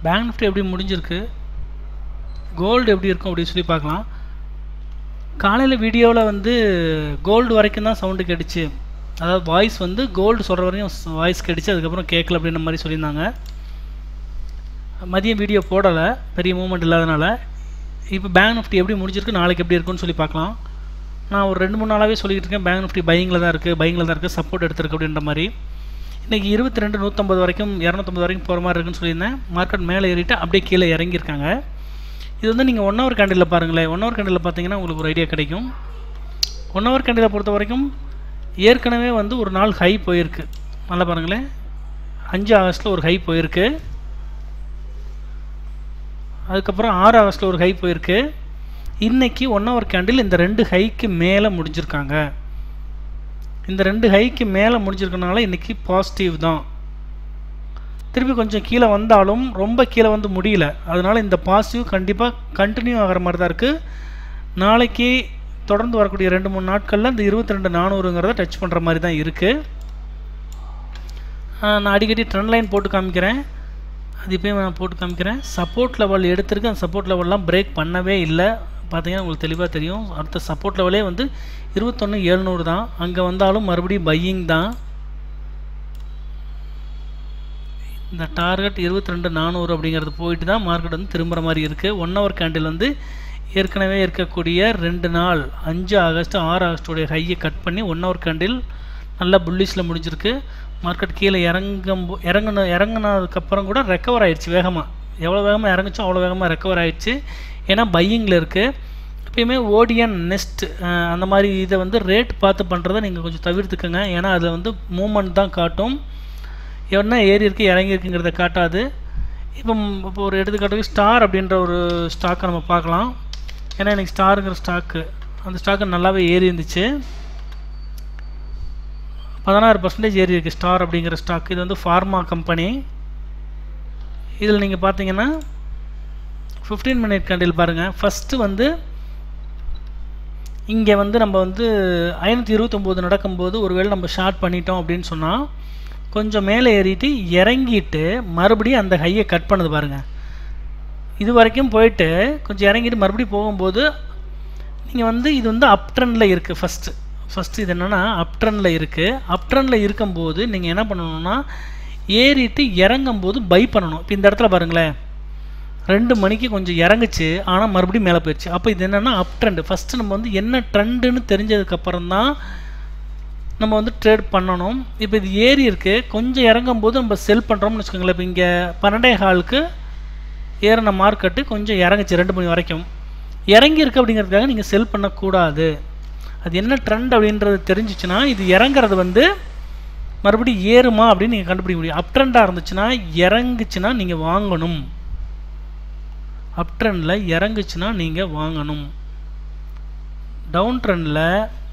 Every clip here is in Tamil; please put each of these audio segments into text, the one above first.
பேங்க் நிஃப்டி எப்படி முடிஞ்சிருக்கு கோல்டு எப்படி இருக்கும் அப்படின்னு சொல்லி பார்க்கலாம் காலையில் வீடியோவில் வந்து கோல்டு வரைக்கும் தான் சவுண்டு கேட்டுச்சு அதாவது வாய்ஸ் வந்து கோல்டு சொல்கிற வரைக்கும் வாய்ஸ் கேட்டுச்சு அதுக்கப்புறம் கேட்கல அப்படின்ற மாதிரி சொல்லியிருந்தாங்க மதியம் வீடியோ போடலை பெரிய மூமெண்ட் இல்லாதனால இப்போ பேங்க் நிஃப்டி எப்படி முடிஞ்சிருக்கு நாளைக்கு எப்படி இருக்குன்னு சொல்லி பார்க்கலாம் நான் ஒரு ரெண்டு மூணு நாளாகவே சொல்லிக்கிட்டு இருக்கேன் பேங்க் நிஃப்டி பையிங்கில் தான் இருக்குது பையிங்கில் தான் இருக்குது சப்போர்ட் எடுத்திருக்கு அப்படின்ற மாதிரி இன்றைக்கி இருபத்தி ரெண்டு நூற்றம்பது வரைக்கும் இரநூத்தம்பது வரைக்கும் போகிற மாதிரி இருக்குன்னு சொல்லியிருந்தேன் மார்க்கெட் மேலே ஏறிட்டு அப்படியே கீழே இறங்கியிருக்காங்க இது வந்து நீங்கள் ஒன் ஹவர் கேண்டில் பாருங்களேன் ஒன் ஹவர் கேண்டில் பார்த்தீங்கன்னா உங்களுக்கு ஒரு ஐடியா கிடைக்கும் ஒன் ஹவர் கேண்டில் பொறுத்த வரைக்கும் ஏற்கனவே வந்து ஒரு நாள் ஹை போயிருக்கு நல்லா பாருங்களேன் அஞ்சு ஆகஸ்ட்டில் ஒரு ஹை போயிருக்கு அதுக்கப்புறம் ஆறு ஆகஸ்ட்டில் ஒரு ஹை போயிருக்கு இன்றைக்கி ஒன் ஹவர் கேண்டில் இந்த ரெண்டு ஹைக்கு மேலே முடிஞ்சிருக்காங்க இந்த ரெண்டு ஹைக்கு மேலே முடிஞ்சிருக்கனால இன்றைக்கி பாசிட்டிவ் தான் திருப்பி கொஞ்சம் கீழே வந்தாலும் ரொம்ப கீழே வந்து முடியல அதனால் இந்த பாசிட்டிவ் கண்டிப்பாக கண்டினியூ ஆகிற மாதிரி தான் இருக்குது நாளைக்கு தொடர்ந்து வரக்கூடிய ரெண்டு மூணு நாட்களில் இந்த இருபத்தி ரெண்டு நானூறுங்கிறத டச் பண்ணுற மாதிரி தான் இருக்குது நான் அடிக்கடி ட்ரெண்ட் லைன் போட்டு காமிக்கிறேன் அது இப்போயும் நான் போட்டு காமிக்கிறேன் சப்போர்ட் லெவல் எடுத்திருக்கு அந்த சப்போர்ட் லெவல்லாம் பிரேக் பண்ணவே இல்லை பார்த்தீங்கன்னா உங்களுக்கு தெளிவாக தெரியும் அடுத்த சப்போர்ட் லெவலே வந்து இருபத்தொன்று ஏழ்நூறு தான் அங்கே வந்தாலும் மறுபடியும் பையிங் தான் இந்த டார்கெட் இருபத்தி ரெண்டு நானூறு அப்படிங்கிறது போயிட்டு தான் மார்க்கெட் வந்து திரும்புகிற மாதிரி இருக்குது ஒன் ஹவர் கேண்டில் வந்து ஏற்கனவே இருக்கக்கூடிய ரெண்டு நாள் அஞ்சு ஆகஸ்ட் ஆறு ஆகஸ்டோடைய ஹையை கட் பண்ணி ஒன் ஹவர் கேண்டில் நல்லா புல்லிஷில் முடிஞ்சிருக்கு மார்க்கெட் கீழே இறங்கும் இறங்கின இறங்கினதுக்கப்புறம் கூட ரெக்கவர் ஆயிடுச்சு வேகமாக எவ்வளோ வேகமாக இறங்குச்சோ அவ்வளோ வேகமாக ரெக்கவர் ஆயிடுச்சு ஏன்னா பையிங்கில் இருக்குது எப்பயுமே ஓடியன் நெஸ்ட் அந்த மாதிரி இதை வந்து ரேட் பார்த்து பண்ணுறதை நீங்கள் கொஞ்சம் தவிர்த்துக்கோங்க ஏன்னா அதில் வந்து மூமெண்ட் தான் காட்டும் என்ன ஏறி இருக்குது இறங்கி இருக்குங்கிறத காட்டாது இப்போ இப்போ ஒரு எடுத்துக்காட்டுக்கு ஸ்டார் அப்படின்ற ஒரு ஸ்டாக்கை நம்ம பார்க்கலாம் ஏன்னா எனக்கு ஸ்டாருங்கிற ஸ்டாக்கு அந்த ஸ்டாக்கு நல்லாவே ஏறி இருந்துச்சு பதினாறு பர்சன்டேஜ் ஏறி இருக்குது ஸ்டார் அப்படிங்கிற ஸ்டாக் இது வந்து ஃபார்மா கம்பெனி இதில் நீங்கள் பார்த்தீங்கன்னா ஃபிஃப்டீன் மினிட் கண்டில் பாருங்கள் ஃபஸ்ட்டு வந்து இங்கே வந்து நம்ம வந்து ஐநூற்றி இருபத்தொம்போது நடக்கும்போது ஒருவேளை நம்ம ஷார்ட் பண்ணிட்டோம் அப்படின்னு சொன்னால் கொஞ்சம் மேலே ஏறிட்டு இறங்கிட்டு மறுபடியும் அந்த ஹையை கட் பண்ணுது பாருங்கள் இது வரைக்கும் போயிட்டு கொஞ்சம் இறங்கிட்டு மறுபடியும் போகும்போது நீங்கள் வந்து இது வந்து அப் ட்ரெண்டில் இருக்குது ஃபஸ்ட்டு ஃபஸ்ட்டு இது என்னென்னா அப் ட்ரெண்டில் இருக்குது அப் ட்ரெண்டில் இருக்கும்போது நீங்கள் என்ன பண்ணணும்னா ஏறிட்டு இறங்கும்போது பை பண்ணணும் இப்போ இந்த இடத்துல பாருங்களேன் ரெண்டு மணிக்கு கொஞ்சம் இறங்குச்சு ஆனால் மறுபடியும் மேலே போயிடுச்சு அப்போ இது என்னென்னா அப் ட்ரெண்டு ஃபஸ்ட்டு நம்ம வந்து என்ன ட்ரெண்டுன்னு தெரிஞ்சதுக்கப்புறம் தான் நம்ம வந்து ட்ரேட் பண்ணணும் இப்போ இது ஏறி இருக்குது கொஞ்சம் இறங்கும்போது நம்ம செல் பண்ணுறோம்னு வச்சுக்கோங்களேன் இப்போ இங்கே பன்னெண்டே ஹாலுக்கு ஏறின மார்க்கெட்டு கொஞ்சம் இறங்குச்சு ரெண்டு மணி வரைக்கும் இறங்கி இருக்குது அப்படிங்கிறதுக்காக நீங்கள் செல் பண்ணக்கூடாது அது என்ன ட்ரெண்ட் அப்படின்றது தெரிஞ்சிச்சுன்னா இது இறங்குறது வந்து மறுபடியும் ஏறுமா அப்படின்னு நீங்கள் கண்டுபிடிக்க முடியும் அப் ட்ரெண்டாக இருந்துச்சுன்னா இறங்குச்சுன்னா நீங்கள் வாங்கணும் அப் ட்ரெண்டில் இறங்குச்சுன்னா நீங்கள் வாங்கணும் டவுன் ட்ரெண்டில்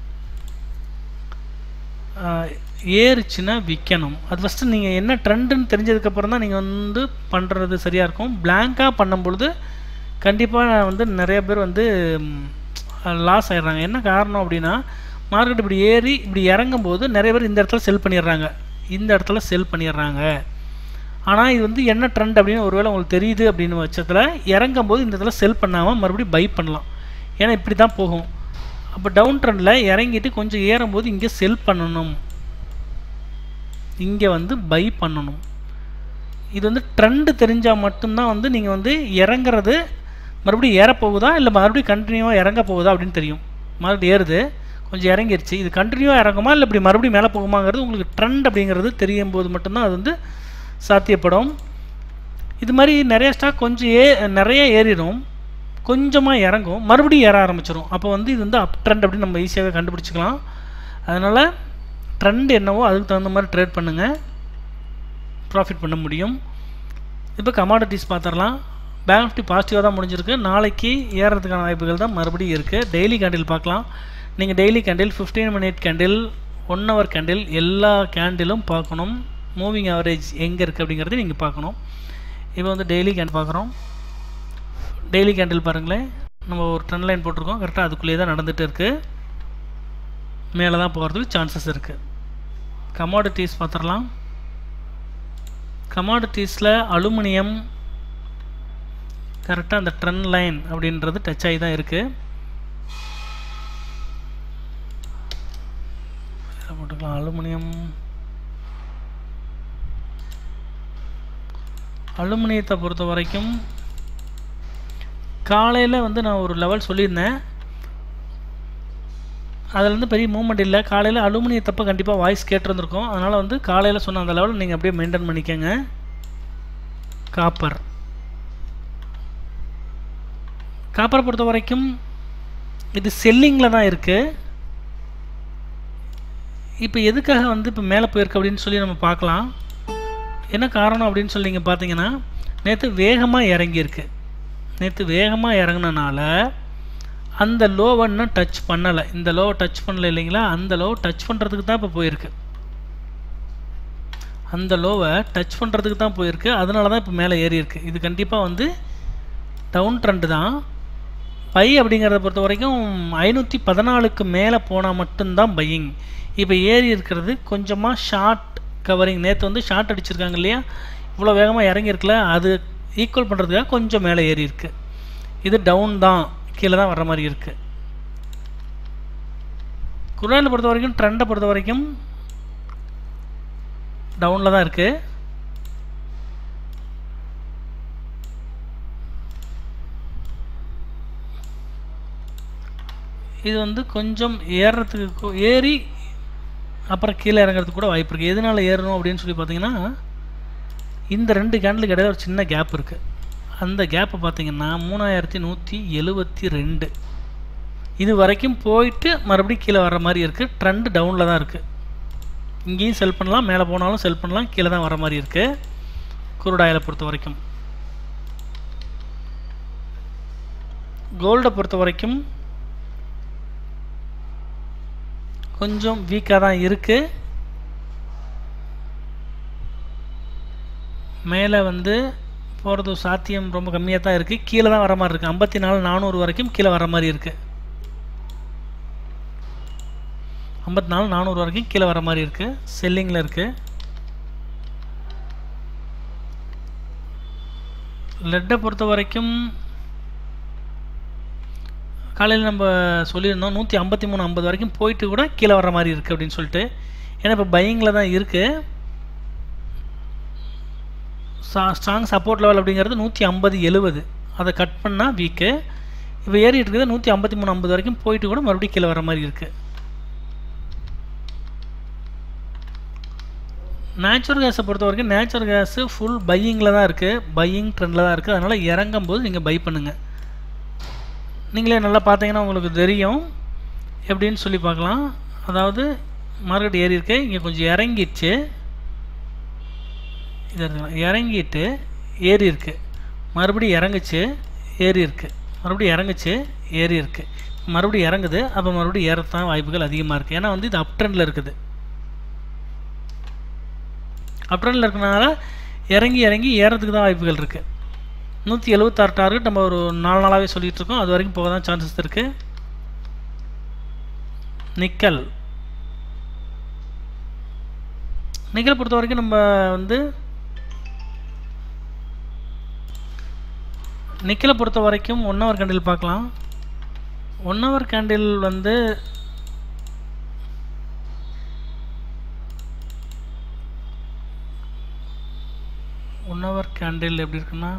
ஏறுச்சுன்னா விற்கணும் அது ஃபஸ்ட்டு நீங்கள் என்ன ட்ரெண்டுன்னு தெரிஞ்சதுக்கப்புறம் தான் நீங்கள் வந்து பண்ணுறது சரியாக இருக்கும் பிளாங்காக பண்ணும்பொழுது கண்டிப்பாக வந்து நிறைய பேர் வந்து லாஸ் ஆயிடுறாங்க என்ன காரணம் அப்படின்னா மார்க்கெட் இப்படி ஏறி இப்படி இறங்கும்போது நிறைய பேர் இந்த இடத்துல செல் பண்ணிடுறாங்க இந்த இடத்துல செல் பண்ணிடுறாங்க ஆனால் இது வந்து என்ன ட்ரெண்ட் அப்படின்னு ஒருவேளை உங்களுக்கு தெரியுது அப்படின்னு பட்சத்தில் இறங்கும்போது இந்த இடத்துல செல் பண்ணாமல் மறுபடியும் பை பண்ணலாம் ஏன்னா இப்படி தான் போகும் அப்போ டவுன் ட்ரெண்டில் இறங்கிட்டு கொஞ்சம் ஏறும்போது இங்கே செல் பண்ணணும் இங்கே வந்து பை பண்ணணும் இது வந்து ட்ரெண்டு தெரிஞ்சால் மட்டும்தான் வந்து நீங்கள் வந்து இறங்குறது மறுபடியும் ஏறப்போகுதா இல்லை மறுபடியும் கண்டினியூவாக இறங்க போகுதா அப்படின்னு தெரியும் மறுபடியும் ஏறுது கொஞ்சம் இறங்கிருச்சு இது கண்டினியூவாக இறங்குமா இல்லை இப்படி மறுபடியும் மேலே போகுமாங்கிறது உங்களுக்கு ட்ரெண்ட் அப்படிங்கிறது தெரியும் போது மட்டும்தான் அது வந்து சாத்தியப்படும் இது மாதிரி நிறைய ஸ்டாக் கொஞ்சம் ஏ நிறைய ஏறிடும் கொஞ்சமாக இறங்கும் மறுபடியும் ஏற ஆரம்பிச்சிடும் அப்போ வந்து இது வந்து அப் ட்ரெண்ட் அப்படின்னு நம்ம ஈஸியாகவே கண்டுபிடிச்சிக்கலாம் அதனால் ட்ரெண்ட் என்னவோ அதுக்கு தகுந்த மாதிரி ட்ரேட் பண்ணுங்கள் ப்ராஃபிட் பண்ண முடியும் இப்போ கமாடிட்டிஸ் பார்த்துடலாம் பேங்க் நிஃப்டி பாசிட்டிவாக தான் முடிஞ்சிருக்கு நாளைக்கு ஏறதுக்கான வாய்ப்புகள் தான் மறுபடியும் இருக்குது டெய்லி கேண்டில் பார்க்கலாம் நீங்கள் daily candle fifteen minute candle one hour candle எல்லா கேண்டிலும் பார்க்கணும் மூவிங் ஆவரேஜ் எங்கே இருக்குது அப்படிங்கிறத நீங்கள் பார்க்கணும் இப்போ வந்து டெய்லி கேண்டில் பார்க்குறோம் டெய்லி கேண்டில் பாருங்களேன் நம்ம ஒரு ட்ரெண்ட் லைன் போட்டிருக்கோம் கரெக்டாக அதுக்குள்ளேயே தான் நடந்துகிட்டு இருக்குது மேலே தான் போகிறதுக்கு சான்சஸ் இருக்குது கமாடிட்டிஸ் பார்த்துடலாம் கமாடிட்டிஸில் அலுமினியம் கரெக்டாக அந்த ட்ரெண்ட் லைன் அப்படின்றது டச் ஆகி தான் இருக்குது போட்டுக்கலாம் அலுமினியம் அலுமினியத்தை பொறுத்த வரைக்கும் காலையில் வந்து நான் ஒரு லெவல் சொல்லியிருந்தேன் அதுலேருந்து பெரிய மூவ்மெண்ட் இல்லை காலையில் அலுமினியத்தப்போ கண்டிப்பாக வாய்ஸ் கேட்டிருந்துருக்கோம் அதனால் வந்து காலையில் சொன்ன அந்த லெவல் நீங்கள் அப்படியே மெயின்டைன் பண்ணிக்கோங்க காப்பர் காப்பரை பொறுத்த வரைக்கும் இது செல்லிங்கில் தான் இருக்குது இப்போ எதுக்காக வந்து இப்போ மேலே போயிருக்கு அப்படின்னு சொல்லி நம்ம பார்க்கலாம் என்ன காரணம் அப்படின்னு சொல்லி நீங்கள் பார்த்தீங்கன்னா நேற்று வேகமாக இறங்கியிருக்கு நேற்று வேகமாக இறங்குனனால அந்த லோவை இன்னும் டச் பண்ணலை இந்த லோவை டச் பண்ணல இல்லைங்களா அந்த லோவை டச் பண்ணுறதுக்கு தான் இப்போ போயிருக்கு அந்த லோவை டச் பண்ணுறதுக்கு தான் போயிருக்கு அதனால தான் இப்போ மேலே ஏறி இருக்கு இது கண்டிப்பாக வந்து டவுன் ட்ரெண்டு தான் பை அப்படிங்கிறத பொறுத்த வரைக்கும் ஐநூற்றி பதினாலுக்கு மேலே போனால் மட்டும்தான் பையிங் இப்போ ஏறி இருக்கிறது கொஞ்சமாக ஷார்ட் கவரிங் நேற்று வந்து ஷார்ட் அடிச்சிருக்காங்க இல்லையா இவ்வளோ வேகமாக இறங்கியிருக்குல அது ஈக்குவல் பண்ணுறதுக்காக கொஞ்சம் மேலே ஏறி இருக்கு இது டவுன் தான் கீழே தான் வர்ற மாதிரி இருக்குது குரானில் பொறுத்த வரைக்கும் ட்ரெண்டை பொறுத்த வரைக்கும் டவுனில் தான் இருக்குது இது வந்து கொஞ்சம் ஏறுறதுக்கு கு- ஏறி அப்புறம் கீழே இறங்குறதுக்கு கூட வாய்ப்பு இருக்குது எதனால் ஏறணும் அப்படின்னு சொல்லி பார்த்தீங்கன்னா இந்த ரெண்டு கேண்டலுக்கு இடையில ஒரு சின்ன கேப் இருக்குது அந்த கேப்பை பார்த்தீங்கன்னா மூணாயிரத்தி நூற்றி எழுபத்தி ரெண்டு இது வரைக்கும் போயிட்டு மறுபடியும் கீழே வர்ற மாதிரி இருக்குது ட்ரெண்டு டவுனில் தான் இருக்குது இங்கேயும் செல் பண்ணலாம் மேலே போனாலும் செல் பண்ணலாம் கீழே தான் வர மாதிரி இருக்குது குருடாயில் பொறுத்த வரைக்கும் கோல்டை பொறுத்த வரைக்கும் கொஞ்சம் வீக்காக தான் இருக்குது மேலே வந்து போகிறது சாத்தியம் ரொம்ப கம்மியாக தான் இருக்குது கீழே தான் வர மாதிரி இருக்குது ஐம்பத்தி நாலு நானூறு வரைக்கும் கீழே வர மாதிரி இருக்குது ஐம்பத்தி நாலு நானூறு வரைக்கும் கீழே வர மாதிரி இருக்குது செல்லிங்கில் இருக்குது லெட்டை பொறுத்த வரைக்கும் காலையில் நம்ம சொல்லியிருந்தோம் நூற்றி ஐம்பத்தி மூணு ஐம்பது வரைக்கும் போயிட்டு கூட கீழே வர மாதிரி இருக்குது அப்படின்னு சொல்லிட்டு ஏன்னா இப்போ பையிங்கில் தான் இருக்குது ஸ்ட்ராங் சப்போர்ட் லெவல் அப்படிங்கிறது நூற்றி ஐம்பது எழுபது அதை கட் பண்ணால் வீக்கு இப்போ ஏறிட்டு இருக்குது நூற்றி ஐம்பத்தி மூணு ஐம்பது வரைக்கும் போயிட்டு கூட மறுபடியும் கீழே வர மாதிரி இருக்குது நேச்சுரல் கேஸை பொறுத்த வரைக்கும் நேச்சுரல் கேஸு ஃபுல் பையிங்கில் தான் இருக்குது பையிங் ட்ரெண்டில் தான் இருக்குது அதனால் இறங்கும் போது நீங்கள் பை பண்ணுங்கள் நீங்களே நல்லா பார்த்தீங்கன்னா உங்களுக்கு தெரியும் எப்படின்னு சொல்லி பார்க்கலாம் அதாவது மார்க்கெட் ஏறி இருக்கு இங்கே கொஞ்சம் இறங்கிடுச்சு இது இருக்குங்க. இறங்கிட்டு ஏறி இருக்கு மறுபடியும் இறங்குச்சு ஏறி இருக்கு மறுபடியும் இறங்குச்சு ஏறி இருக்கு மறுபடியும் இறங்குது அப்போ மறுபடியும் ஏறத்தான் வாய்ப்புகள் அதிகமாக இருக்குது ஏன்னா வந்து இது அப் ட்ரெண்டில் இருக்குது அப் ட்ரெண்டில் இருக்கனால இறங்கி இறங்கி ஏறதுக்கு தான் வாய்ப்புகள் இருக்குது நூற்றி எழுபத்தாறு டார்கெட் நம்ம ஒரு நாலு நாளாகவே சொல்லிட்டு இருக்கோம் அது வரைக்கும் போக தான் சான்சஸ் இருக்குது நிக்கல் நிக்கல் பொறுத்த வரைக்கும் நம்ம வந்து நிக்கலை பொறுத்த வரைக்கும் ஒன் ஹவர் கேண்டில் பார்க்கலாம் ஒன் ஹவர் கேண்டில் வந்து ஒன் ஹவர் கேண்டில் எப்படி இருக்குன்னா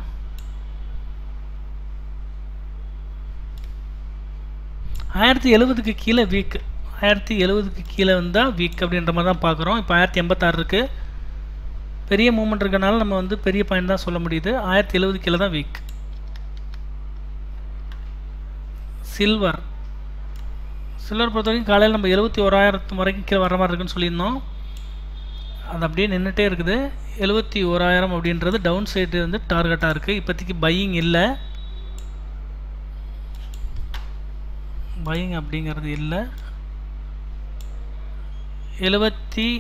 ஆயிரத்தி எழுபதுக்கு கீழே வீக் ஆயிரத்தி எழுபதுக்கு கீழே வந்தால் வீக் அப்படின்ற மாதிரி தான் பார்க்குறோம் இப்போ ஆயிரத்தி எண்பத்தாறு இருக்குது பெரிய மூமெண்ட் இருக்கனால நம்ம வந்து பெரிய பாயிண்ட் தான் சொல்ல முடியுது ஆயிரத்தி எழுபது கீழே தான் வீக் சில்வர் சில்வர் பொறுத்த வரைக்கும் காலையில் நம்ம எழுபத்தி ஓராயிரத்து வரைக்கும் கீழே வர மாதிரி இருக்குன்னு சொல்லியிருந்தோம் அது அப்படியே நின்றுட்டே இருக்குது எழுபத்தி ஓராயிரம் அப்படின்றது டவுன் சைடு வந்து டார்கெட்டாக இருக்குது இப்போதைக்கு பையிங் இல்லை பையிங் அப்படிங்கிறது இல்லை எழுபத்தி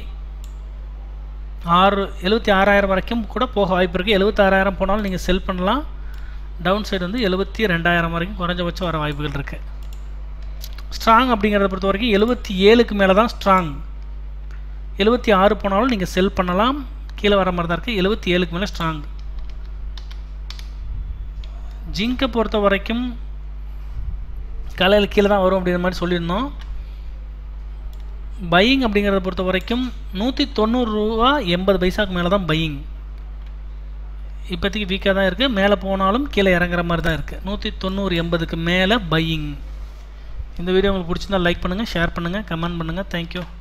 ஆறு எழுபத்தி ஆறாயிரம் வரைக்கும் கூட போக வாய்ப்பு இருக்குது எழுபத்தாறாயிரம் போனாலும் நீங்கள் செல் பண்ணலாம் டவுன் சைடு வந்து எழுபத்தி ரெண்டாயிரம் வரைக்கும் குறைஞ்சபட்சம் வர வாய்ப்புகள் இருக்குது ஸ்ட்ராங் அப்படிங்கிறத பொறுத்த வரைக்கும் எழுபத்தி ஏழுக்கு மேலே தான் ஸ்ட்ராங் எழுபத்தி ஆறு போனாலும் நீங்கள் செல் பண்ணலாம் கீழே வர மாதிரி தான் இருக்குது எழுபத்தி ஏழுக்கு மேலே ஸ்ட்ராங் ஜிங்கை பொறுத்த வரைக்கும் காலையில் கீழே தான் வரும் அப்படிங்கிற மாதிரி சொல்லியிருந்தோம் பையிங் அப்படிங்கிறத பொறுத்த வரைக்கும் நூற்றி தொண்ணூறுரூவா எண்பது பைசாக்கு மேலே தான் பையிங் இப்போதைக்கு வீக்காக தான் இருக்குது மேலே போனாலும் கீழே இறங்குற மாதிரி தான் இருக்குது நூற்றி தொண்ணூறு எண்பதுக்கு மேலே பையிங் இந்த வீடியோ உங்களுக்கு பிடிச்சிருந்தா லைக் பண்ணுங்கள் ஷேர் பண்ணுங்கள் கமெண்ட் பண்ணுங்கள் தேங்க்யூ